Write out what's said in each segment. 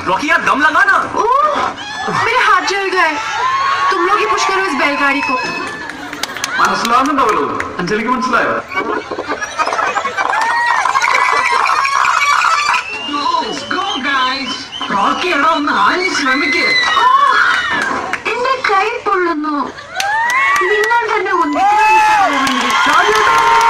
Rocky यार दम लगा ना ओह मेरे हाथ जल गए तुम लोग ही पुश करो इस बैलगाड़ी को മനസ്സിലാവുന്നുണ്ടാവല്ലോ അഞ്ജലിക്ക് മനസ്സിലായോ റോക്കി എടാ ഒന്ന് ആരും ശ്രമിക്കേ എന്റെ കൈ പൊള്ളുന്നു നിങ്ങൾ തന്നെ ഒന്നിച്ചു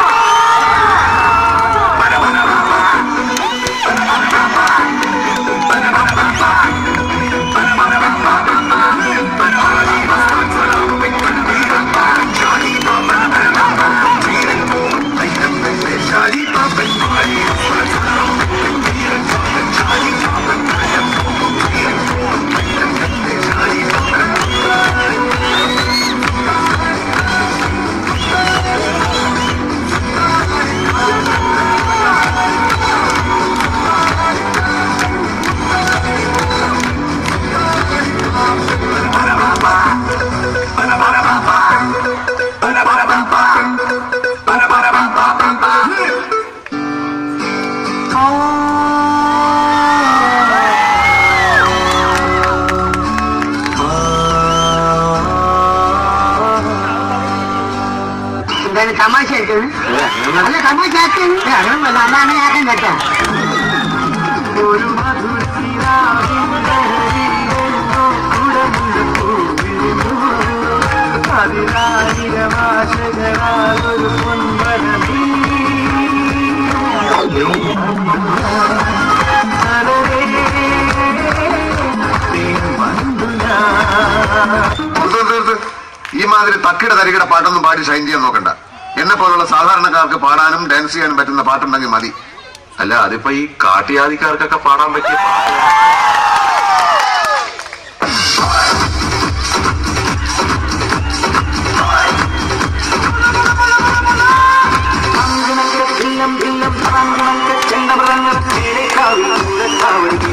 എന്തായാലും തമാശ ആയിട്ടാണ് അല്ല തമാശ ആക്കാണ് അങ്ങനെ അങ്ങനെ ആക്കാൻ കേട്ടോ ഒരു അതിനായിരമാശകളാതൊരു പൊൻവനമീ നിർത്ത് നിർത്ത് നിർത്ത്. ഈ മാതിരി തക്കിട തരികിട പാട്ടൊന്നും പാടി ഷൈൻ ചെയ്യാൻ നോക്കണ്ട എന്നെ പോലുള്ള സാധാരണക്കാർക്ക് പാടാനും ഡാൻസ് ചെയ്യാനും പറ്റുന്ന പാട്ടുണ്ടെങ്കിൽ മതി അല്ല അതിപ്പോ ഈ കാട്ടിയാദിക്കാർക്കൊക്കെ പാടാൻ പറ്റിയ പാട്ട് ചെണ്ടമൃഗങ്ങൾ ചെണ്ടമൃഗങ്ങൾ കാവിൽ